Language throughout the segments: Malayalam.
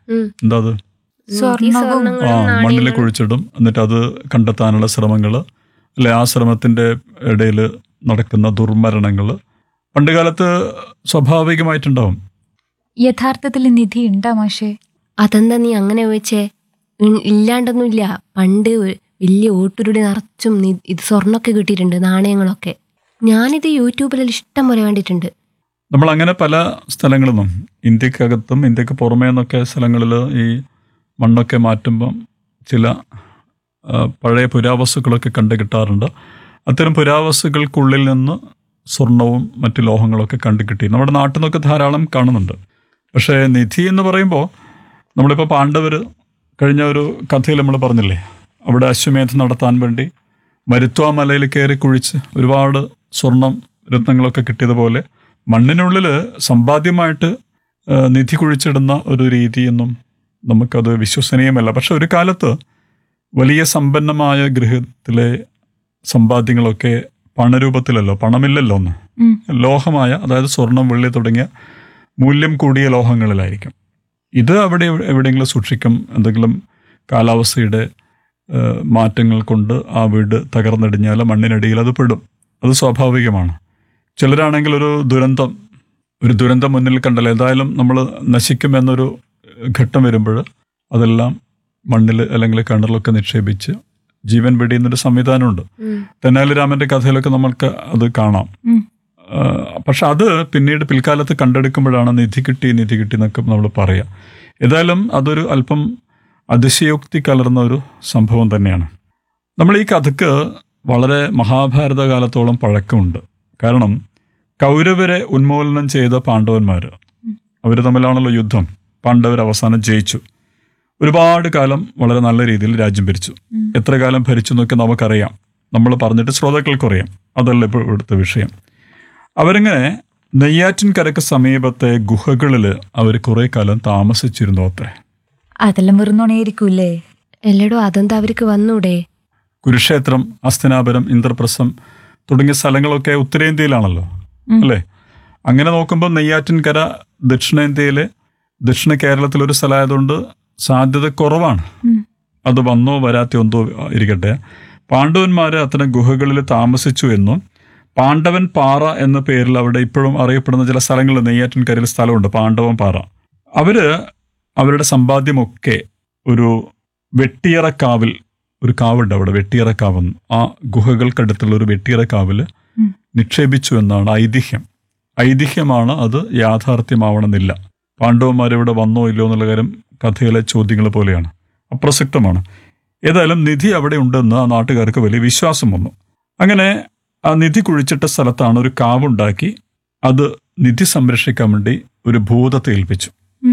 ഉം. എന്താ അത് ഈ സ്വർണ്ണവും സ്വർണ്ണങ്ങളും ആ മണ്ണിൽ നാണയങ്ങളും കുഴിച്ചിടും എന്നിട്ട് അത് കണ്ടെത്താനുള്ള ശ്രമങ്ങൾ അല്ലെ ആ ശ്രമത്തിന്റെ ഇടയിൽ നടക്കുന്ന ദുർമരണങ്ങൾ പണ്ടുകാലത്ത് സ്വാഭാവികമായിട്ടുണ്ടാവും യഥാർത്ഥത്തിൽ നിധി ഉണ്ടാ മാഷേ അതെന്താ നീ അങ്ങനെ ചോദിച്ചേ ഇ- ഇല്ലാണ്ടൊന്നുമില്ല പണ്ട് ഒരു വലിയ ഓട്ടുരുടി നിറച്ചും നി- ഇത് സ്വർണ്ണമൊക്കെ കിട്ടിയിട്ടുണ്ട് നാണയങ്ങളൊക്കെ ഞാനിത് യൂട്യൂബിൽ ഇഷ്ടം പോലെ കണ്ടിട്ടുണ്ട് നമ്മൾ അങ്ങനെ പല സ്ഥലങ്ങളിൽ നിന്നും ഇന്ത്യക്കകത്തും ഇന്ത്യക്ക് പുറമേ നിന്നൊക്കെ സ്ഥലങ്ങളിൽ ഈ മണ്ണൊക്കെ മാറ്റുമ്പം ചില ആ, പഴയ പുരാവസ്തുക്കളൊക്കെ കണ്ടു കിട്ടാറുണ്ട് അത്തരം പുരാവസ്തുക്കൾക്കുള്ളിൽ നിന്ന് സ്വർണവും മറ്റു ലോഹങ്ങളൊക്കെ കണ്ടു കിട്ടി നമ്മുടെ നാട്ടിൽ നിന്നൊക്കെ ധാരാളം കാണുന്നുണ്ട് പക്ഷേ നിധി എന്ന് പറയുമ്പോൾ നമ്മളിപ്പോൾ പാണ്ഡവർ കഴിഞ്ഞ ഒരു കഥയിൽ നമ്മൾ പറഞ്ഞില്ലേ അവിടെ അശ്വമേധം നടത്താൻ വേണ്ടി മരുത്വ മലയിൽ കയറി കുഴിച്ച് ഒരുപാട് സ്വർണം രത്നങ്ങളൊക്കെ കിട്ടിയതുപോലെ മണ്ണിനുള്ളിൽ സമ്പാദ്യമായിട്ട് ആ, നിധി കുഴിച്ചിടുന്ന ഒരു രീതിയൊന്നും നമുക്കത് വിശ്വസനീയമല്ല പക്ഷെ ഒരു കാലത്ത് വലിയ സമ്പന്നമായ ഗൃഹത്തിലെ സമ്പാദ്യങ്ങളൊക്കെ പണരൂപത്തിലല്ലോ പണമില്ലല്ലോ ഒന്ന് ഉം. ലോഹമായ അതായത് സ്വർണം വെള്ളി തുടങ്ങിയ മൂല്യം കൂടിയ ലോഹങ്ങളിലായിരിക്കും ഇത് അവിടെ എവിടെ- എവിടെയെങ്കിലും സൂക്ഷിക്കും എന്തെങ്കിലും കാലാവസ്ഥയുടെ ആ, മാറ്റങ്ങൾ കൊണ്ട് ആ വീട് തകർന്നടിഞ്ഞാൽ മണ്ണിനടിയിൽ അത് പെടും അത് സ്വാഭാവികമാണ് ചിലരാണെങ്കിൽ ഒരു ദുരന്തം ഒരു ദുരന്തം മുന്നിൽ കണ്ടാൽ ഏതായാലും നമ്മൾ നശിക്കുമെന്നൊരു ഘട്ടം വരുമ്പോൾ അതെല്ലാം മണ്ണിൽ അല്ലെങ്കിൽ കിണറിലൊക്കെ നിക്ഷേപിച്ച് ജീവൻ വെടിയുന്നൊരു സംവിധാനമുണ്ട് ഉം. തെന്നാലി രാമന്റെ കഥയിലൊക്കെ നമ്മൾക്ക് അത് കാണാം ഉം. ആ, പക്ഷെ അത് പിന്നീട് പിൽക്കാലത്ത് കണ്ടെടുക്കുമ്പോഴാണ് നിധി കിട്ടി നിധി കിട്ടി എന്നൊക്കെ നമ്മൾ പറയാം ഏതായാലും അതൊരു അല്പം അതിശയോക്തി കലർന്ന ഒരു സംഭവം തന്നെയാണ് നമ്മൾ ഈ കഥക്ക് വളരെ മഹാഭാരത കാലത്തോളം പഴക്കമുണ്ട് കാരണം കൗരവരെ ഉന്മൂലനം ചെയ്ത പാണ്ഡവന്മാർ അവർ തമ്മിലാണല്ലോ യുദ്ധം പാണ്ഡവർ അവസാനം ജയിച്ചു ഒരുപാട് കാലം വളരെ നല്ല രീതിയിൽ രാജ്യം ഭരിച്ചു ഉം. എത്ര കാലം ഭരിച്ചു എന്നൊക്കെ നമുക്കറിയാം നമ്മൾ പറഞ്ഞിട്ട് ശ്രോതാക്കൾക്കറിയാം അതല്ല ഇപ്പോൾ ഇവിടുത്തെ വിഷയം അവരിങ്ങനെ നെയ്യാറ്റിൻകരക്ക് സമീപത്തെ ഗുഹകളിൽ അവർ കുറെ കാലം താമസിച്ചിരുന്നു അത്രേ അതെല്ലാം വെറുന്നോണേയിരിക്കൂലേ എല്ലടോ അതെന്താ അവർക്ക് വന്നൂടെ കുരുക്ഷേത്രം അസ്തിനാപുരം ഇന്ദ്രപ്രസ്ഥം തുടങ്ങിയ സ്ഥലങ്ങളൊക്കെ ഉത്തരേന്ത്യയിലാണല്ലോ ഉം. അല്ലേ അങ്ങനെ നോക്കുമ്പോൾ നെയ്യാറ്റിൻകര ദക്ഷിണേന്ത്യയിലെ ദക്ഷിണ കേരളത്തിലൊരു സ്ഥലമായതുകൊണ്ട് സാധ്യത കുറവാണ് ഉം. അത് വന്നോ വരാത്തോ എന്തോ ഇരിക്കട്ടെ പാണ്ഡവന്മാര് അത്തരം ഗുഹകളിൽ താമസിച്ചു എന്നും പാണ്ഡവൻ പാറ എന്ന പേരിൽ അവിടെ ഇപ്പോഴും അറിയപ്പെടുന്ന ചില സ്ഥലങ്ങൾ നെയ്യാറ്റിൻകരയിൽ സ്ഥലമുണ്ട് പാണ്ഡവൻ പാറ അവര് അവരുടെ സമ്പാദ്യമൊക്കെ ഒരു വെട്ടിയറക്കാവിൽ ഒരു കാവുണ്ട് അവിടെ വെട്ടിയറക്കാവെന്ന് ആ ഗുഹകൾക്കടുത്തുള്ള ഒരു വെട്ടിയറക്കാവിൽ ഉം. നിക്ഷേപിച്ചു എന്നാണ് ഐതിഹ്യം ഐതിഹ്യമാണ് അത് യാഥാർത്ഥ്യമാവണമെന്നില്ല പാണ്ഡവന്മാരിവിടെ വന്നോ ഇല്ലയോ എന്നുള്ള കാര്യം കഥയിലെ ചോദ്യങ്ങൾ പോലെയാണ് അപ്രസക്തമാണ് ഏതായാലും നിധി അവിടെ ഉണ്ടെന്ന് ആ നാട്ടുകാർക്ക് വലിയ വിശ്വാസം വന്നു അങ്ങനെ ആ നിധി കുഴിച്ചിട്ട സ്ഥലത്താണ് ഒരു കാവുണ്ടാക്കി അത് നിധി സംരക്ഷിക്കാൻ വേണ്ടി ഒരു ഭൂതത്തെ ഏൽപ്പിച്ചു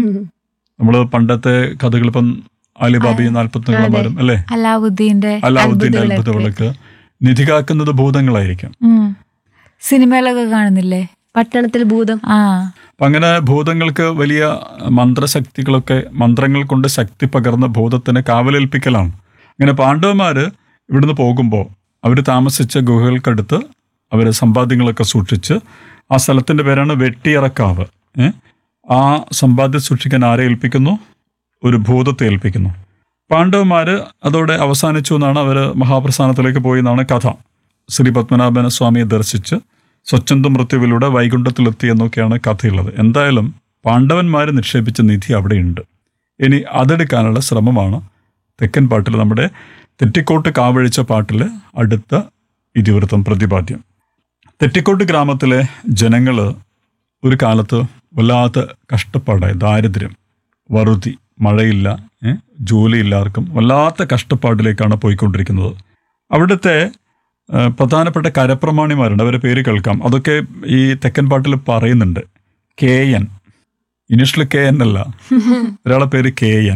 നമ്മൾ പണ്ടത്തെ കഥകൾ ഇപ്പം അലിബാബയും നാൽപ്പത്തിനാളുമാരും അല്ലേ അലാവുദ്ദീന്റെ അലാവുദ്ദീന്റെ അത്ഭുത അത്ഭുത വിളക്ക്. വിളക്ക് നിധി കാക്കുന്നത് ഭൂതങ്ങളായിരിക്കും ഉം. സിനിമയിലൊക്കെ കാണുന്നില്ലേ പട്ടണത്തിൽ ഭൂതം ആ അപ്പൊ അങ്ങനെ ഭൂതങ്ങൾക്ക് വലിയ മന്ത്രശക്തികളൊക്കെ മന്ത്രങ്ങൾ കൊണ്ട് ശക്തി പകർന്ന ഭൂതത്തിനെ കാവലേൽപ്പിക്കലാണ് അങ്ങനെ പാണ്ഡവന്മാര് ഇവിടുന്ന് പോകുമ്പോൾ അവർ താമസിച്ച ഗുഹകൾക്കടുത്ത് അവർ സമ്പാദ്യങ്ങളൊക്കെ സൂക്ഷിച്ച് ആ സ്ഥലത്തിന്റെ പേരാണ് വെട്ടിയറക്കാവ് ഏ? ആ സമ്പാദ്യം സൂക്ഷിക്കാൻ ആരെ ഏൽപ്പിക്കുന്നു ഒരു ഭൂതത്തെ ഏൽപ്പിക്കുന്നു പാണ്ഡവന്മാര് അതോടെ അവസാനിച്ചു എന്നാണ് അവർ മഹാപ്രസ്ഥാനത്തിലേക്ക് പോയി എന്നാണ് കഥ ശ്രീ പത്മനാഭന സ്വാമിയെ ദർശിച്ച് സ്വച്ഛന്ത മൃത്യുവിലൂടെ വൈകുണ്ഠത്തിലെത്തി എന്നൊക്കെയാണ് കഥയുള്ളത് എന്തായാലും പാണ്ഡവന്മാർ നിക്ഷേപിച്ച നിധി അവിടെയുണ്ട് ഇനി അതെടുക്കാനുള്ള ശ്രമമാണ് തെക്കൻ പാട്ടിൽ നമ്മുടെ തെറ്റിക്കോട്ട് കാവഴിച്ച പാട്ടിൽ അടുത്ത ഇതിവൃത്തം പ്രതിപാദ്യം തെറ്റിക്കോട്ട് ഗ്രാമത്തിലെ ജനങ്ങൾ ഒരു കാലത്ത് വല്ലാത്ത കഷ്ടപ്പാടായി ദാരിദ്ര്യം വറുതി മഴയില്ല ഏ, ജോലിയില്ല ആർക്കും വല്ലാത്ത കഷ്ടപ്പാടിലേക്കാണ് പോയിക്കൊണ്ടിരിക്കുന്നത് അവിടുത്തെ ആ, പ്രധാനപ്പെട്ട കരപ്രമാണിമാരുണ്ട് അവരെ പേര് കേൾക്കാം അതൊക്കെ ഈ തെക്കൻ പാട്ടിൽ പറയുന്നുണ്ട് K N initial K N അല്ല ഒരാളെ പേര് കെ എൻ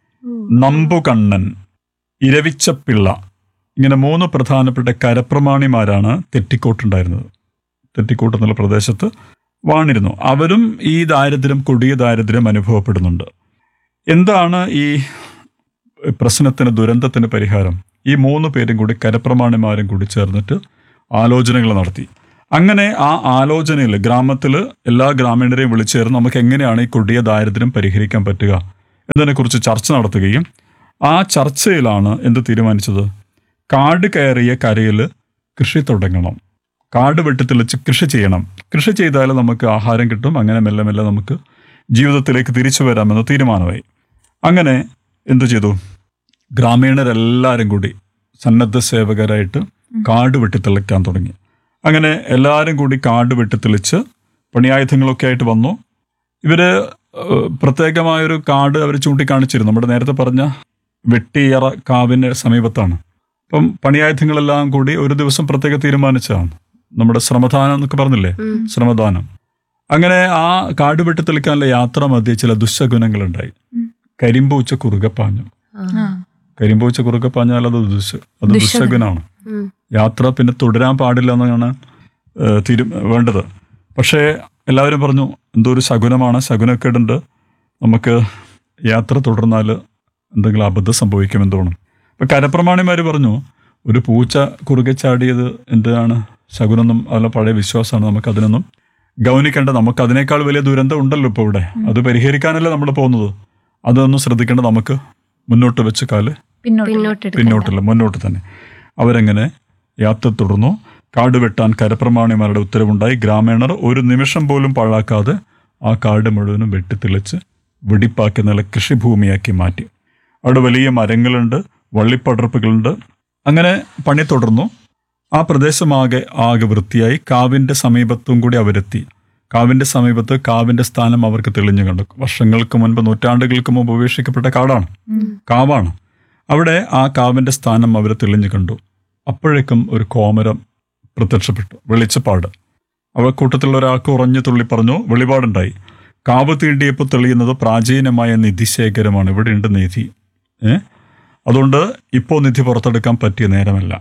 നമ്പുകണ്ണൻ ഇരവിച്ചപ്പിള്ള ഇങ്ങനെ മൂന്ന് പ്രധാനപ്പെട്ട കരപ്രമാണിമാരാണ് തെറ്റിക്കോട്ടുണ്ടായിരുന്നത് തെറ്റിക്കോട്ട് എന്നുള്ള പ്രദേശത്ത് വാണിരുന്നു അവരും ഈ ദാരിദ്ര്യം കൊടിയ ദാരിദ്ര്യം അനുഭവപ്പെടുന്നുണ്ട് എന്താണ് ഈ പ്രശ്നത്തിന് ദുരന്തത്തിന് പരിഹാരം ഈ മൂന്ന് പേരും കൂടി കരപ്രമാണിമാരും കൂടി ചേർന്നിട്ട് ആലോചനകൾ നടത്തി അങ്ങനെ ആ ആലോചനയിൽ ഗ്രാമത്തിൽ എല്ലാ ഗ്രാമീണരെയും വിളിച്ചേർന്ന് നമുക്ക് എങ്ങനെയാണ് ഈ കൊടിയ ദാരിദ്ര്യം പരിഹരിക്കാൻ പറ്റുക എന്നതിനെക്കുറിച്ച് ചർച്ച നടത്തുകയും ആ ചർച്ചയിലാണ് എന്ത് തീരുമാനിച്ചത് കാട് കയറിയ കരയിൽ കൃഷി തുടങ്ങണം കാട് വെട്ടിത്തെളിച്ച് കൃഷി ചെയ്യണം കൃഷി ചെയ്താൽ നമുക്ക് ആഹാരം കിട്ടും അങ്ങനെ മെല്ലെ മെല്ലെ നമുക്ക് ജീവിതത്തിലേക്ക് തിരിച്ചു വരാമെന്ന് തീരുമാനമായി അങ്ങനെ എന്തു ചെയ്തു ഗ്രാമീണരെല്ലാവരും കൂടി സന്നദ്ധ സേവകരായിട്ട് കാട് വെട്ടിത്തെളിക്കാൻ തുടങ്ങി അങ്ങനെ എല്ലാവരും കൂടി കാട് വെട്ടിത്തെളിച്ച് പണിയായുധങ്ങളൊക്കെ ആയിട്ട് വന്നു ഇവര് ഏഹ്, പ്രത്യേകമായൊരു കാട് അവർ ചൂണ്ടിക്കാണിച്ചിരുന്നു നമ്മുടെ നേരത്തെ പറഞ്ഞ വെട്ടിയറ കാവിന്റെ സമീപത്താണ് അപ്പം പണിയായുധങ്ങളെല്ലാം കൂടി ഒരു ദിവസം പ്രത്യേക തീരുമാനിച്ചതാണ് നമ്മുടെ ശ്രമദാനം എന്നൊക്കെ പറഞ്ഞില്ലേ ശ്രമദാനം അങ്ങനെ ആ കാട് വെട്ടിത്തെളിക്കാനുള്ള യാത്ര മധ്യേ ചില ദുശഗുണങ്ങളുണ്ടായി കരിമ്പൂച്ച കുറുകെ പാഞ്ഞു ആ കരിമ്പൂച്ച കുറുകെ പാഞ്ഞാൽ അത് ദുശ അത് ദുശഗുണമാണ് ഉം. യാത്ര പിന്നെ തുടരാൻ പാടില്ല എന്നാണ് ഏഹ്, തീരു വേണ്ടത് പക്ഷേ എല്ലാവരും പറഞ്ഞു എന്തോ ഒരു ശകുനമാണ് ശകുനക്കേടുണ്ട് നമുക്ക് യാത്ര തുടർന്നാൽ എന്തെങ്കിലും അബദ്ധം സംഭവിക്കുമെന്ന് തോന്നും അപ്പം കരപ്രമാണിമാർ പറഞ്ഞു ഒരു പൂച്ച കുറുകെ ചാടിയത് എന്താണ് ശകുനൊന്നും അല്ല പഴയ വിശ്വാസമാണ് നമുക്ക് അതിനൊന്നും ഗൗനിക്കേണ്ട നമുക്ക് അതിനേക്കാൾ വലിയ ദുരന്തം ഉണ്ടല്ലോ ഇപ്പോൾ ഇവിടെ അത് പരിഹരിക്കാനല്ലേ നമ്മൾ പോകുന്നത് അതൊന്നും ശ്രദ്ധിക്കേണ്ട നമുക്ക് മുന്നോട്ട് വെച്ച് കാല് പിന്നോട്ട് പിന്നോട്ടെടുക്കണ്ട. പിന്നോട്ടില്ല മുന്നോട്ട് തന്നെ അവരങ്ങനെ യാത്ര തുടർന്നു കാട് വെട്ടാൻ കരപ്രമാണിമാരുടെ ഉത്തരവുണ്ടായി ഗ്രാമീണർ ഒരു നിമിഷം പോലും പാഴാക്കാതെ ആ കാട് മുഴുവനും വെട്ടിത്തെളിച്ച് വെടിപ്പാക്കി നല്ല കൃഷിഭൂമിയാക്കി മാറ്റി അവിടെ വലിയ മരങ്ങളുണ്ട് വള്ളിപ്പടർപ്പുകളുണ്ട് അങ്ങനെ പണി തുടർന്നു ആ പ്രദേശമാകെ ആകെ വൃത്തിയായി കാവിന്റെ സമീപത്തും കൂടി അവരെത്തി കാവിന്റെ സമീപത്ത് കാവിന്റെ സ്ഥാനം അവർക്ക് തെളിഞ്ഞു കണ്ടു വർഷങ്ങൾക്ക് മുൻപ് നൂറ്റാണ്ടുകൾക്ക് മുമ്പ് ഉപേക്ഷിക്കപ്പെട്ട കാടാണ് കാവാണ് അവിടെ ആ കാവിന്റെ സ്ഥാനം അവർ തെളിഞ്ഞു കണ്ടു അപ്പോഴേക്കും ഒരു കോമരം പ്രത്യക്ഷപ്പെട്ടു വെളിച്ചപ്പാട് അവ കൂട്ടത്തിലുള്ള ഒരാൾക്ക് ഉറഞ്ഞു തുള്ളി പറഞ്ഞു വെളിപാടുണ്ടായി കാവ് തീണ്ടിയപ്പോൾ തെളിയുന്നത് പ്രാചീനമായ നിധിശേഖരമാണ് ഇവിടെയുണ്ട് നിധി ഏ അതുകൊണ്ട് ഇപ്പോൾ നിധി പുറത്തെടുക്കാൻ പറ്റിയ നേരമല്ല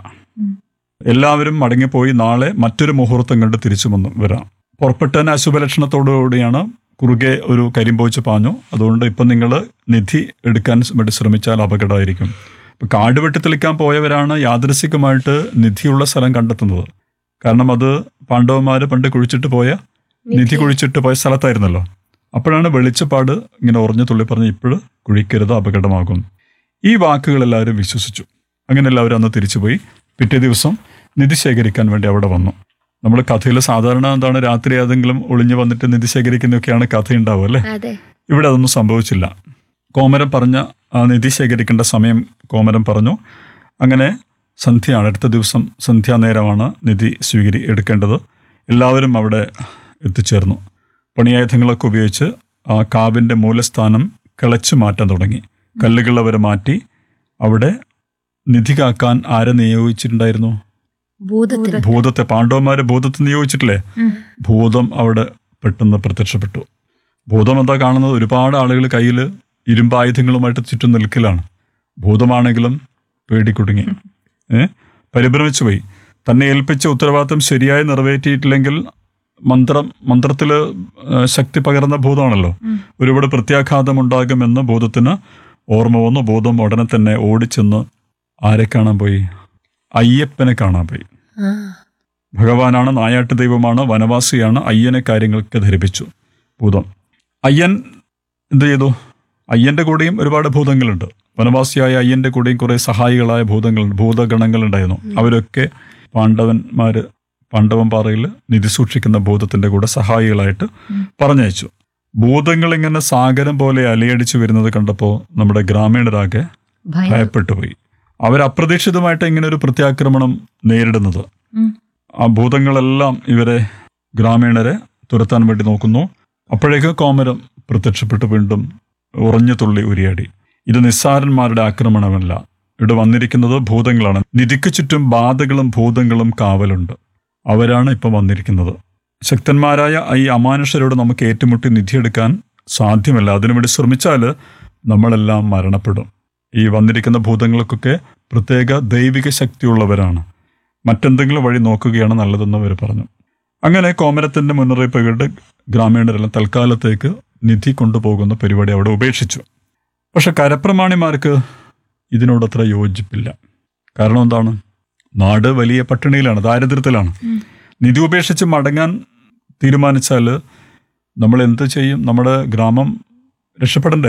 എല്ലാവരും മടങ്ങിപ്പോയി നാളെ മറ്റൊരു മുഹൂർത്തം കണ്ട് തിരിച്ചു വന്നു വരാം പുറപ്പെട്ടതിന് അശുഭലക്ഷണത്തോടുകൂടിയാണ് കുറുകെ ഒരു കരിമ്പോച്ച് പാഞ്ഞു അതുകൊണ്ട് ഇപ്പം നിങ്ങൾ നിധി എടുക്കാൻ വേണ്ടി ശ്രമിച്ചാൽ അപകടമായിരിക്കും ഇപ്പം കാട് വെട്ടിത്തെളിക്കാൻ പോയവരാണ് യാദൃശികമായിട്ട് നിധിയുള്ള സ്ഥലം കണ്ടെത്തുന്നത് കാരണം അത് പാണ്ഡവന്മാർ പണ്ട് കുഴിച്ചിട്ട് പോയ നിധി കുഴിച്ചിട്ട് പോയ സ്ഥലത്തായിരുന്നല്ലോ അപ്പോഴാണ് വെളിച്ചപ്പാട് ഇങ്ങനെ ഉറഞ്ഞു തുള്ളി പറഞ്ഞ് ഇപ്പോഴും കുഴിക്കരുത് അപകടമാകും ഈ വാക്കുകൾ എല്ലാവരും വിശ്വസിച്ചു അങ്ങനെ എല്ലാവരും അന്ന് തിരിച്ചുപോയി പിറ്റേ ദിവസം നിധി ശേഖരിക്കാൻ വേണ്ടി അവിടെ വന്നു നമ്മൾ കഥയിൽ സാധാരണ എന്താണ് രാത്രി ഏതെങ്കിലും ഒളിഞ്ഞു വന്നിട്ട് നിധി ശേഖരിക്കുന്നൊക്കെയാണ് കഥ ഉണ്ടാവുക അല്ലേ അതെ ഇവിടെ അതൊന്നും സംഭവിച്ചില്ല കോമരം പറഞ്ഞ ആ നിധി ശേഖരിക്കേണ്ട സമയം കോമരം പറഞ്ഞു അങ്ങനെ സന്ധ്യയാണ് അടുത്ത ദിവസം സന്ധ്യാനേരമാണ് നിധി സ്വീകരി എടുക്കേണ്ടത് എല്ലാവരും അവിടെ എത്തിച്ചേർന്നു പണിയായുധങ്ങളൊക്കെ ഉപയോഗിച്ച് ആ കാവിൻ്റെ മൂലസ്ഥാനം കിളച്ചു മാറ്റാൻ തുടങ്ങി കല്ലുകൾ അവരെ മാറ്റി അവിടെ നിധി കാക്കാൻ ആരെ നിയോഗിച്ചിട്ടുണ്ടായിരുന്നു ഭൂതത്തിൽ ഭൂതത്തെ പാണ്ഡവന്മാരെ ഭൂതത്തെ നിയോഗിച്ചിട്ടില്ലേ ഭൂതം അവിടെ പെട്ടെന്ന് പ്രത്യക്ഷപ്പെട്ടു ഭൂതം എന്താ കാണുന്നത് ഒരുപാട് ആളുകൾ കയ്യിൽ ഇരുമ്പായുധങ്ങളുമായിട്ട് ചുറ്റും നിൽക്കലാണ് ഭൂതമാണെങ്കിലും പേടിക്കുടുങ്ങി ഏ പരിഭ്രമിച്ചു പോയി തന്നെ ഏൽപ്പിച്ച ഉത്തരവാദിത്തം ശരിയായി നിറവേറ്റിയിട്ടില്ലെങ്കിൽ മന്ത്രം മന്ത്രത്തിൽ ശക്തി പകർന്ന ഭൂതമാണല്ലോ ഒരുപാട് പ്രത്യാഘാതം ഉണ്ടാകുമെന്ന് ഭൂതത്തിന് ഓർമ്മ വന്നു ഭൂതം ഉടനെ തന്നെ ഓടിച്ചെന്ന് ആരെ കാണാൻ പോയി അയ്യപ്പനെ കാണാൻ പോയി ആ ഭഗവാനാണ് നായാട്ട് ദൈവമാണ് വനവാസിയാണ് അയ്യനെ കാര്യങ്ങൾക്ക് ധരിപ്പിച്ചു ഭൂതം അയ്യൻ എന്ത് ചെയ്തു അയ്യന്റെ കൂടെയും ഒരുപാട് ഭൂതങ്ങളുണ്ട് വനവാസിയായ അയ്യന്റെ കൂടെയും കുറെ സഹായികളായ ഭൂതങ്ങൾ ഭൂതഗണങ്ങളുണ്ടായിരുന്നു അവരൊക്കെ പാണ്ഡവന്മാര് പാണ്ഡവൻ പാറയിൽ നിധി സൂക്ഷിക്കുന്ന ഭൂതത്തിന്റെ കൂടെ സഹായികളായിട്ട് പറഞ്ഞയച്ചു ഭൂതങ്ങൾ ഇങ്ങനെ സാഗരം പോലെ അലയടിച്ചു വരുന്നത് കണ്ടപ്പോൾ നമ്മുടെ ഗ്രാമീണരാകെ ഭയം ഭയപ്പെട്ടു പോയി അവരപ്രതീക്ഷിതമായിട്ട് ഇങ്ങനെ ഒരു പ്രത്യാക്രമണം നേരിടുന്നത് ഉം. ആ ഭൂതങ്ങളെല്ലാം ഇവരെ ഗ്രാമീണരെ തുരത്താൻ വേണ്ടി നോക്കുന്നു അപ്പോഴേക്ക് കോമരം പ്രത്യക്ഷപ്പെട്ട് വീണ്ടും ഉറഞ്ഞു തുള്ളി ഉരിയാടി ഇത് നിസ്സാരന്മാരുടെ ആക്രമണമല്ല ഇവിടെ വന്നിരിക്കുന്നത് ഭൂതങ്ങളാണ് നിധിക്ക് ചുറ്റും ബാധകളും ഭൂതങ്ങളും കാവലുണ്ട് അവരാണ് ഇപ്പം വന്നിരിക്കുന്നത് ശക്തന്മാരായ ഈ അമാനുഷരോട് നമുക്ക് ഏറ്റുമുട്ടി നിധിയെടുക്കാൻ സാധ്യമല്ല അതിനുവേണ്ടി ശ്രമിച്ചാൽ നമ്മളെല്ലാം മരണപ്പെടും ഈ വന്നിരിക്കുന്ന ഭൂതങ്ങൾക്കൊക്കെ പ്രത്യേക ദൈവിക ശക്തിയുള്ളവരാണ് മറ്റെന്തെങ്കിലും വഴി നോക്കുകയാണ് നല്ലതെന്ന് അവർ പറഞ്ഞു അങ്ങനെ കോമരത്തിന്റെ മുന്നറിയിപ്പ് കേട്ട് ഗ്രാമീണരെല്ലാം തൽക്കാലത്തേക്ക് നിധി കൊണ്ടുപോകുന്ന പരിപാടി അവിടെ ഉപേക്ഷിച്ചു പക്ഷെ കരപ്രമാണിമാർക്ക് ഇതിനോടത്ര യോജിപ്പില്ല കാരണം എന്താണ് നാട് വലിയ പട്ടിണിയിലാണ് ദാരിദ്ര്യത്തിലാണ് നിധി ഉപേക്ഷിച്ച് മടങ്ങാൻ തീരുമാനിച്ചാൽ നമ്മൾ എന്ത് ചെയ്യും നമ്മുടെ ഗ്രാമം രക്ഷപ്പെടണ്ടേ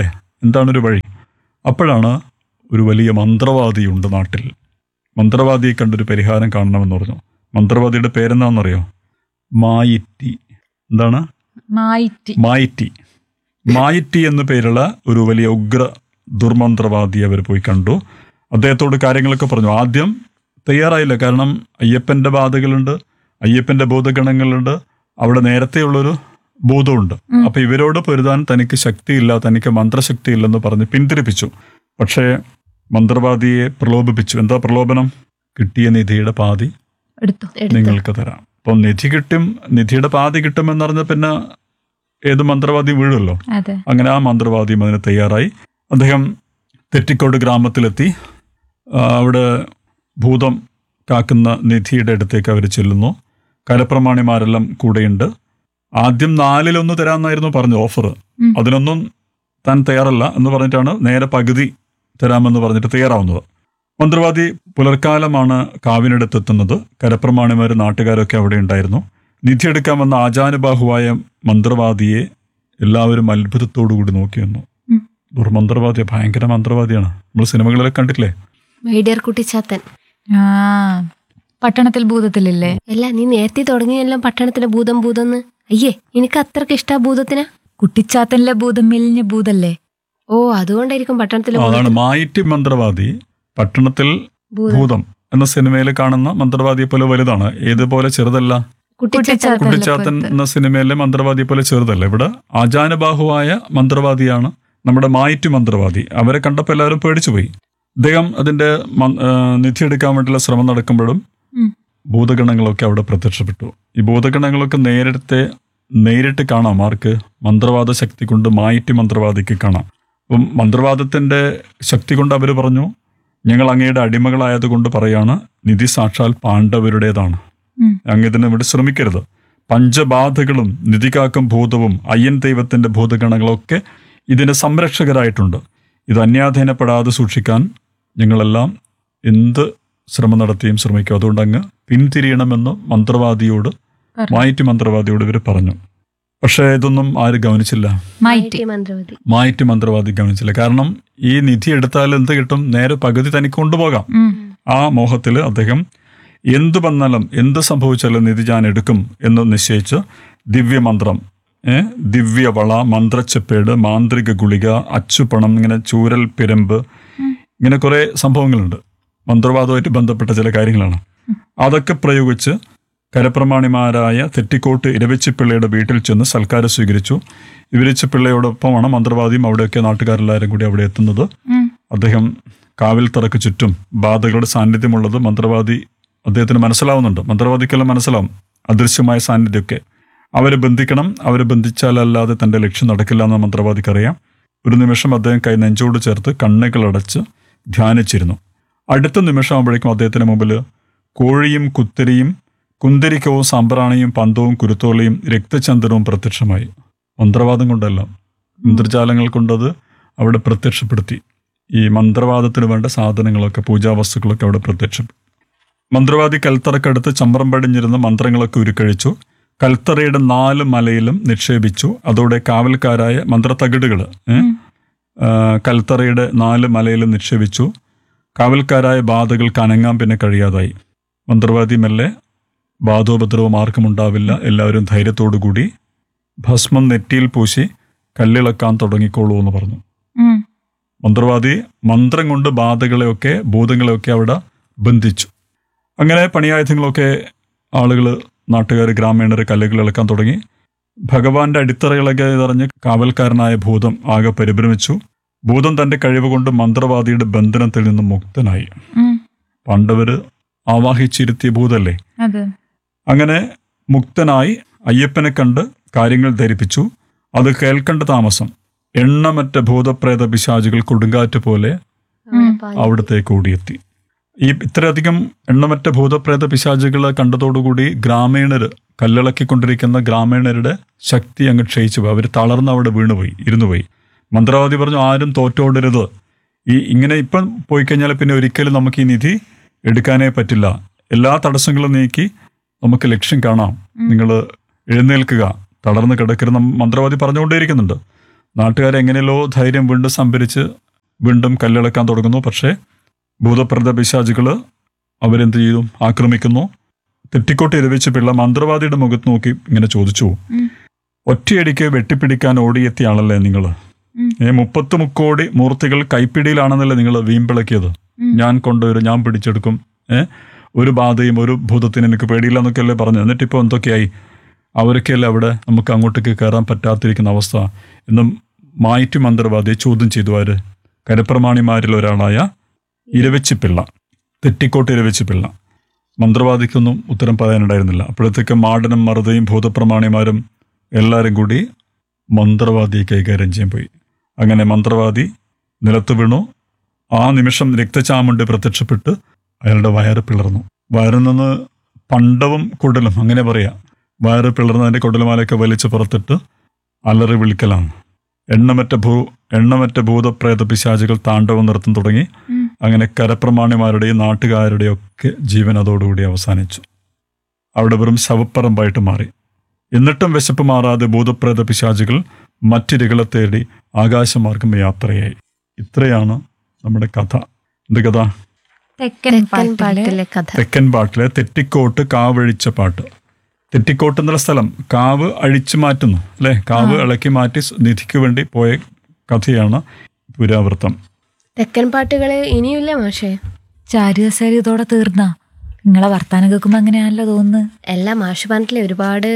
എന്താണ് ഒരു വഴി അപ്പോഴാണ് ഒരു വലിയ മന്ത്രവാദിയുണ്ട് നാട്ടിൽ മന്ത്രവാദിയെ കണ്ടൊരു പരിഹാരം കാണണമെന്ന് പറഞ്ഞു മന്ത്രവാദിയുടെ പേരെന്താണെന്നറിയോ മായിറ്റി എന്താണ് മായിറ്റി മായിറ്റി മായിറ്റി എന്ന പേരുള്ള ഒരു വലിയ ഉഗ്ര ദുർമന്ത്രവാദി അവർ പോയി കണ്ടു അദ്ദേഹത്തോട് കാര്യങ്ങളൊക്കെ പറഞ്ഞു ആദ്യം തയ്യാറായില്ല കാരണം അയ്യപ്പന്റെ ബാധകളുണ്ട് അയ്യപ്പന്റെ ബോധഗണങ്ങളുണ്ട് അവിടെ നേരത്തെയുള്ളൊരു ബോധമുണ്ട് അപ്പൊ ഇവരോട് പൊരുതാൻ തനിക്ക് ശക്തിയില്ല തനിക്ക് മന്ത്രശക്തി ഇല്ലെന്ന് പറഞ്ഞ് പിന്തിരിപ്പിച്ചു പക്ഷേ മന്ത്രവാദിയെ പ്രലോഭിപ്പിച്ചു എന്താ പ്രലോഭനം കിട്ടിയ നിധിയുടെ പാതി എടുത്തു എടുത്തു നിങ്ങൾക്ക് തരാം അപ്പം നിധി കിട്ടും നിധിയുടെ പാതി കിട്ടുമെന്നറിഞ്ഞ പിന്നെ ഏത് മന്ത്രവാദി വീഴുമല്ലോ അതെ അങ്ങനെ ആ മന്ത്രവാദിയും അതിന് തയ്യാറായി അദ്ദേഹം തെറ്റിക്കോട് ഗ്രാമത്തിലെത്തി ആ, അവിടെ ഭൂതം കാക്കുന്ന നിധിയുടെ അടുത്തേക്ക് അവർ ചെല്ലുന്നു കലപ്രമാണിമാരെല്ലാം കൂടെയുണ്ട് ആദ്യം നാലിലൊന്ന് തരാമെന്നായിരുന്നു പറഞ്ഞു ഓഫർ ഉം. അതിനൊന്നും താൻ തയ്യാറല്ല എന്ന് പറഞ്ഞിട്ടാണ് നേരെ പകുതി തരാമെന്ന് പറഞ്ഞിട്ട് തയ്യാറാവുന്നത് മന്ത്രവാദി പുലർക്കാലമാണ് കാവിനടുത്തെത്തുന്നത് കരപ്രമാണിമാർ നാട്ടുകാരൊക്കെ അവിടെ ഉണ്ടായിരുന്നു നിധിയെടുക്കാൻ വന്ന ആചാനുബാഹുവായ മന്ത്രവാദിയെ എല്ലാവരും അത്ഭുതത്തോടു കൂടി നോക്കി വന്നു ഉം. ദുർമന്ത്രവാദി ഭയങ്കര മന്ത്രവാദിയാണ് നമ്മൾ സിനിമകളിലൊക്കെ കണ്ടിട്ടില്ലേ മൈഡിയർ കുട്ടിച്ചാത്തൻ ആ പട്ടണത്തിൽ ഭൂതത്തിലില്ലേ അല്ല നീ നേരത്തെ തുടങ്ങിയെല്ലാം പട്ടണത്തിലെ ഭൂതം ഭൂതന്ന് അയ്യേ എനിക്ക് അത്രക്ക് ഇഷ്ടാ ഭൂതത്തിനാ കുട്ടിച്ചാത്തനിലെ ഭൂതം മെലിഞ്ഞ ഭൂതല്ലേ ഓ അതുകൊണ്ടായിരിക്കും പട്ടണത്തിലെ ആ, അതാണ് മായിറ്റി മന്ത്രവാദി പട്ടണത്തിൽ ഭൂതം ഭൂതം എന്ന സിനിമയിൽ കാണുന്ന മന്ത്രവാദിയെ പോലെ വലുതാണ് ഏതുപോലെ ചെറുതല്ല കുട്ടിച്ചാത്തൻ കുട്ടിച്ചാത്തൻ എന്ന സിനിമയിലെ മന്ത്രവാദിയെ പോലെ ചെറുതല്ല ഇവിടെ ആചാനുബാഹുവായ മന്ത്രവാദിയാണ് നമ്മുടെ മായിറ്റ് മന്ത്രവാദി അവരെ കണ്ടപ്പോൾ എല്ലാവരും പേടിച്ചുപോയി അദ്ദേഹം അതിന്റെ മ- ആ, നിധി എടുക്കാൻ വേണ്ടിയുള്ള ശ്രമം നടക്കുമ്പോഴും ഉം. ഭൂതഗണങ്ങളൊക്കെ അവിടെ പ്രത്യക്ഷപ്പെട്ടു ഈ ഭൂതഗണങ്ങളൊക്കെ നേരത്തെ നേരിട്ട് കാണാം ആർക്ക് മന്ത്രവാദ ശക്തി കൊണ്ട് മായിറ്റ് മന്ത്രവാദിക്ക് കാണാം അപ്പം മന്ത്രവാദത്തിന്റെ ശക്തി കൊണ്ട് അവർ പറഞ്ഞു ഞങ്ങൾ അങ്ങയുടെ അടിമകളായതുകൊണ്ട് പറയാണ് നിധി സാക്ഷാൽ പാണ്ഡവരുടേതാണ് ഉം. അങ്ങ് ഇതിനെ ഇവിടെ ശ്രമിക്കരുത് പഞ്ചബാധകളും നിധികാക്കും ഭൂതവും അയ്യൻ ദൈവത്തിന്റെ ഭൂതഗണങ്ങളൊക്കെ ഇതിന് സംരക്ഷകരായിട്ടുണ്ട് ഇത് അന്യാധീനപ്പെടാതെ സൂക്ഷിക്കാൻ ഞങ്ങളെല്ലാം എന്ത് ശ്രമം നടത്തിയും ശ്രമിക്കും അതുകൊണ്ട് അങ്ങ് പിന്തിരിയണമെന്ന് മന്ത്രവാദിയോട് പറഞ്ഞു. മായിറ്റ് മന്ത്രവാദിയോട് ഇവർ പറഞ്ഞു പക്ഷേ ഇതൊന്നും ആരും ഗവനിച്ചില്ല മൈറ്റി മന്ത്രവതി മായിറ്റ് മന്ത്രവാദി ഗവനിച്ചില്ല കാരണം ഈ നിധി എടുത്താൽ എന്ത് കിട്ടും നേരെ പകുതി തനിക്ക് കൊണ്ടുപോകാം ഉം. ആ മോഹത്തിൽ അദ്ദേഹം എന്തു വന്നാലും എന്ത് സംഭവിച്ചാലും നിധി ഞാൻ എടുക്കും എന്ന് നിശ്ചയിച്ച് ദിവ്യമന്ത്രം ഏ ദിവ്യവള മന്ത്രച്ചപ്പേട് മാന്ത്രിക ഗുളിക അച്ചുപണം ഇങ്ങനെ ചൂരൽ പിരമ്പ് ഇങ്ങനെ കുറെ സംഭവങ്ങളുണ്ട് മന്ത്രവാദവുമായിട്ട് ബന്ധപ്പെട്ട ചില കാര്യങ്ങളാണ് അതൊക്കെ പ്രയോഗിച്ച് കരപ്രമാണിമാരായ തെറ്റിക്കോട്ട് ഇരവിച്ചിപ്പിള്ളയുടെ വീട്ടിൽ ചെന്ന് സൽക്കാരം സ്വീകരിച്ചു ഇരവിച്ചിപ്പിള്ളയോടൊപ്പമാണ് മന്ത്രവാദിയും അവിടെയൊക്കെ നാട്ടുകാരെല്ലാവരും കൂടി അവിടെ എത്തുന്നത് ഉം. അദ്ദേഹം കാവിൽ തറക്ക് ചുറ്റും ബാധകളുടെ സാന്നിധ്യമുള്ളത് മന്ത്രവാദി അദ്ദേഹത്തിന് മനസ്സിലാവുന്നുണ്ട് മന്ത്രവാദിക്കെല്ലാം മനസ്സിലാവും അദൃശ്യമായ സാന്നിധ്യമൊക്കെ അവരെ ബന്ധിക്കണം അവരെ ബന്ധിച്ചാലല്ലാതെ തന്റെ ലക്ഷ്യം നടക്കില്ല എന്ന് മന്ത്രവാദിക്കറിയാം ഒരു നിമിഷം അദ്ദേഹം കൈ നെഞ്ചോട് ചേർത്ത് കണ്ണുകളടച്ച് ധ്യാനിച്ചിരുന്നു അടുത്ത നിമിഷമാകുമ്പോഴേക്കും അദ്ദേഹത്തിന് മുമ്പിൽ കോഴിയും കുത്തിരിയും കുന്തിരിക്കവും സാമ്പ്രാണിയും പന്തവും കുരുത്തോളിയും രക്തചന്ദ്രവും പ്രത്യക്ഷമായി മന്ത്രവാദം കൊണ്ടല്ല ഇന്ദ്രജാലങ്ങൾ കൊണ്ടത് അവിടെ പ്രത്യക്ഷപ്പെടുത്തി ഈ മന്ത്രവാദത്തിന് വേണ്ട സാധനങ്ങളൊക്കെ പൂജാവസ്തുക്കളൊക്കെ അവിടെ പ്രത്യക്ഷപ്പെട്ടു മന്ത്രവാദി കൽത്തറക്കടുത്ത് ചമ്രം പടിഞ്ഞിരുന്ന മന്ത്രങ്ങളൊക്കെ ഉരുക്കഴിച്ചു കൽത്തറയുടെ നാല് മലയിലും നിക്ഷേപിച്ചു അതോടെ കാവൽക്കാരായ മന്ത്രത്തകിടുകൾ കൽത്തറയുടെ നാല് മലയിലും നിക്ഷേപിച്ചു കാവൽക്കാരായ ബാധകൾക്ക് അനങ്ങാൻ പിന്നെ കഴിയാതായി മന്ത്രവാദി മെല്ലെ ബാധോപദ്രവം ആർക്കും ഉണ്ടാവില്ല എല്ലാവരും ധൈര്യത്തോടു കൂടി ഭസ്മം നെറ്റിയിൽ പൂശി കല്ലിളക്കാൻ തുടങ്ങിക്കോളൂ എന്ന് പറഞ്ഞു ഉം. മന്ത്രവാദി മന്ത്രം കൊണ്ട് ബാധകളെയൊക്കെ ഭൂതങ്ങളെയൊക്കെ അവിടെ ബന്ധിച്ചു അങ്ങനെ പണിയായുധങ്ങളൊക്കെ ആളുകൾ നാട്ടുകാർ ഗ്രാമീണർ കല്ലുകൾ ഇളക്കാൻ തുടങ്ങി ഭഗവാന്റെ അടിത്തറകളൊക്കെ ഇതറിഞ്ഞ് കാവൽക്കാരനായ ഭൂതം ആകെ പരിഭ്രമിച്ചു ഭൂതം തന്റെ കഴിവ് കൊണ്ട് മന്ത്രവാദിയുടെ ബന്ധനത്തിൽ നിന്ന് മുക്തനായി ഉം. പാണ്ഡവര് ആവാഹിച്ചിരുത്തിയ ഭൂതല്ലേ അതെ അങ്ങനെ മുക്തനായി അയ്യപ്പനെ കണ്ട് കാര്യങ്ങൾ ധരിപ്പിച്ചു അത് കേൾക്കേണ്ട താമസം എണ്ണമറ്റ ഭൂതപ്രേത പിശാചുകൾ കൊടുങ്കാറ്റ് പോലെ അവിടത്തേക്ക് ഓടിയെത്തി ഈ ഇത്രയധികം എണ്ണമറ്റ ഭൂതപ്രേത പിശാചുകളെ കണ്ടതോടുകൂടി ഗ്രാമീണര് കല്ലിളക്കിക്കൊണ്ടിരിക്കുന്ന ഗ്രാമീണരുടെ ശക്തി അങ്ങ് ക്ഷയിച്ചു പോയി അവർ തളർന്ന് അവിടെ വീണുപോയി ഇരുന്നുപോയി മന്ത്രവാദി പറഞ്ഞു ആരും തോറ്റോടരുത് ഈ ഇങ്ങനെ ഇപ്പം പോയി കഴിഞ്ഞാൽ പിന്നെ ഒരിക്കലും നമുക്ക് ഈ നിധി എടുക്കാനേ പറ്റില്ല എല്ലാ തടസ്സങ്ങളും നീക്കി നമുക്ക് ലക്ഷ്യം കാണാം നിങ്ങൾ എഴുന്നേൽക്കുക തളർന്ന് കിടക്കരുത് മന്ത്രവാദി പറഞ്ഞുകൊണ്ടേയിരിക്കുന്നുണ്ട് നാട്ടുകാരെങ്ങനെയല്ലോ ധൈര്യം വീണ്ടും സംഭരിച്ച് വീണ്ടും കല്ലിളക്കാൻ തുടങ്ങുന്നു പക്ഷേ ഭൂതപ്രത പിശാചുകൾ അവരെന്ത് ചെയ്തു ആക്രമിക്കുന്നു തെറ്റിക്കോട്ട് ഇരവിച്ച് പിള്ള മന്ത്രവാദിയുടെ മുഖത്ത് നോക്കി ഇങ്ങനെ ചോദിച്ചു ഉം. ഒറ്റയടിക്ക് വെട്ടിപ്പിടിക്കാൻ ഓടിയെത്തിയ ആളല്ലേ നിങ്ങൾ ഉം. ഏ മുപ്പത്ത് മുക്കോടി മൂർത്തികൾ കൈപ്പിടിയിലാണെന്നല്ലേ നിങ്ങൾ വീമ്പിളക്കിയത് ഉം. ഞാൻ കൊണ്ടുവരും ഞാൻ പിടിച്ചെടുക്കും ഏ ഒരു ബാധയും ഒരു ഭൂതത്തിന് എനിക്ക് പേടിയില്ല എന്നൊക്കെയല്ലേ പറഞ്ഞു എന്നിട്ട് ഇപ്പോൾ എന്തൊക്കെയായി അവരൊക്കെയല്ലേ അവിടെ നമുക്ക് അങ്ങോട്ടേക്ക് കയറാൻ പറ്റാത്തിരിക്കുന്ന അവസ്ഥ എന്നും മായിറ്റി മന്ത്രവാദിയെ ചോദ്യം ചെയ്തു ആര് കരപ്രമാണിമാരിൽ ഒരാളായ ഇരവച്ചിപ്പിള്ള തെറ്റിക്കോട്ട് ഇരവച്ചിപ്പിള്ള മന്ത്രവാദിക്കൊന്നും ഉത്തരം പറയാനുണ്ടായിരുന്നില്ല അപ്പോഴത്തേക്ക് മാടനും മറുതയും ഭൂതപ്രമാണിമാരും എല്ലാവരും കൂടി മന്ത്രവാദിയെ കൈകാര്യം ചെയ്യാൻ പോയി അങ്ങനെ മന്ത്രവാദി നിലത്ത് വീണു ആ നിമിഷം രക്തചാമുണ്ട് പ്രത്യക്ഷപ്പെട്ട് അയാളുടെ വയറ് പിളർന്നു വയറിൽ നിന്ന് പണ്ടവും കുടലും അങ്ങനെ പറയാം വയറ് പിളർന്നതിൻ്റെ കുടലുമാലയൊക്കെ വലിച്ച് പുറത്തിട്ട് അലറി വിളിക്കലാണ് എണ്ണമറ്റ ഭൂ എണ്ണമറ്റ ഭൂതപ്രേത പിശാചുകൾ താണ്ഡവം നിർത്തും തുടങ്ങി ഉം. അങ്ങനെ കരപ്രമാണിമാരുടെയും നാട്ടുകാരുടെയും ഒക്കെ ജീവൻ അതോടുകൂടി അവസാനിച്ചു അവിടെ വെറും ശവപ്പറമ്പായിട്ട് മാറി എന്നിട്ടും വിശപ്പ് മാറാതെ ഭൂതപ്രേത പിശാചുകൾ മറ്റിരകളെ തേടി ആകാശമാർഗം യാത്രയായി ഇത്രയാണ് നമ്മുടെ കഥ എന്ത് കഥ തെക്കൻ തെക്കൻ പാട്ടിലെ പാട്ടിലെ കഥ തെക്കൻ പാട്ടിലെ തെറ്റിക്കോട്ട് കാവഴിച്ച പാട്ട് തെറ്റിക്കോട്ട് എന്നുള്ള സ്ഥലം കാവ് അഴിച്ചു മാറ്റുന്നു അല്ലെ കാവ് ഇളക്കി മാറ്റി സ് നിധിക്ക് വേണ്ടി പോയ കഥയാണ് പുരാവൃത്തം തെക്കൻ പാട്ടുകള് ഇനിയില്ല മാഷേ ചാരുകസേര ഇതോടെ തീർന്ന നിങ്ങളെ വർത്താനം കേൾക്കുമ്പോ അങ്ങനെയാണല്ലോ തോന്നുന്നത് എല്ലാ മാഷ് പറഞ്ഞിട്ടില്ലേ ഒരുപാട്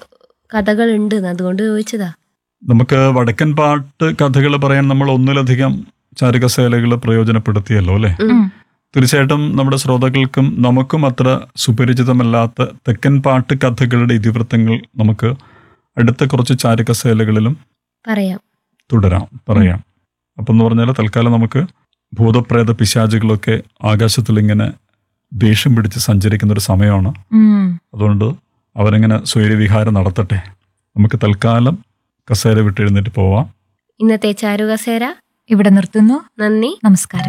കഥകൾ ഉണ്ട് അതുകൊണ്ട് ചോദിച്ചതാ നമുക്ക് വടക്കൻ പാട്ട് കഥകൾ പറയാൻ നമ്മൾ ഒന്നിലധികം ചാരുകസേലകൾ പ്രയോജനപ്പെടുത്തിയല്ലോ അല്ലെ ഉം. തീർച്ചയായിട്ടും നമ്മുടെ ശ്രോതാക്കൾക്കും നമുക്കും അത്ര സുപരിചിതമല്ലാത്ത തെക്കൻ പാട്ട് കഥകളുടെ ഇതിവൃത്തങ്ങൾ നമുക്ക് അടുത്ത കുറച്ച് ചാരുകസേലകളിലും പറയാം തുടരാം പറയാം അപ്പം എന്ന് പറഞ്ഞാൽ തൽക്കാലം നമുക്ക് ഭൂതപ്രേത പിശാചുകളൊക്കെ ആകാശത്തിൽ ഇങ്ങനെ ദേഷ്യം പിടിച്ച് സഞ്ചരിക്കുന്ന ഒരു സമയമാണ് ഉം. അതുകൊണ്ട് അവരെങ്ങനെ സ്വൈര്യവിഹാരം നടത്തട്ടെ നമുക്ക് തൽക്കാലം കസേര വിട്ടെഴുന്നേറ്റ് പോവാം ഇന്നത്തെ ചാരുകസേര ഇവിടെ നിർത്തുന്നു നന്ദി നമസ്കാരം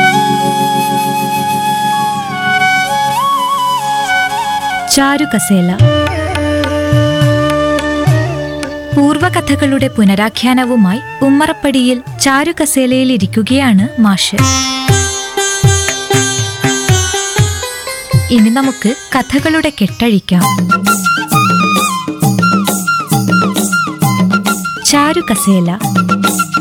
ചാരുകസേല പൂർവകഥകളുടെ പുനരാഖ്യാനവുമായി ഉമ്മറപ്പടിയിൽ ചാരുകസേലയിൽ ഇരിക്കുകയാണ് മാഷ് ഇനി നമുക്ക് കഥകളുടെ കെട്ടഴിക്കാം ചാരുകസേല